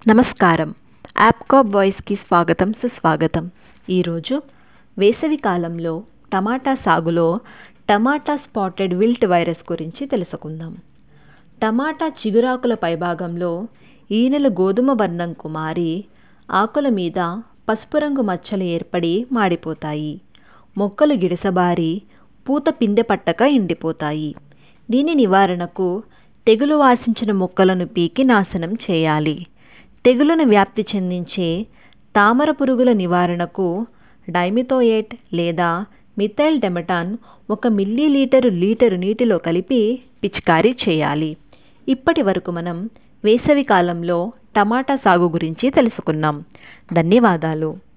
నమస్కారం యాప్కాప్ వాయిస్కి స్వాగతం సుస్వాగతం ఈరోజు వేసవి కాలంలో టమాటా సాగులో టమాటా స్పాటెడ్ విల్ట్ వైరస్ గురించి తెలుసుకుందాం టమాటా చిగురాకుల పైభాగంలో ఈనెలు గోధుమ వర్ణంకు మారి ఆకుల మీద పసుపు రంగు మచ్చలు ఏర్పడి మాడిపోతాయి మొక్కలు గిడసబారి పూత పిందె పట్టక ఎండిపోతాయి దీని నివారణకు తెగులు ఆశించిన మొక్కలను పీకి నాశనం చేయాలి తెగులును వ్యాప్తి చెందించే తామర పురుగుల నివారణకు డైమిథోయేట్ లేదా మిథైల్ డెమటాన్ ఒక మిల్లీ లీటరు లీటరు నీటిలో కలిపి పిచికారీ చేయాలి ఇప్పటి వరకు మనం వేసవి కాలంలో టమాటా సాగు గురించి తెలుసుకున్నాం ధన్యవాదాలు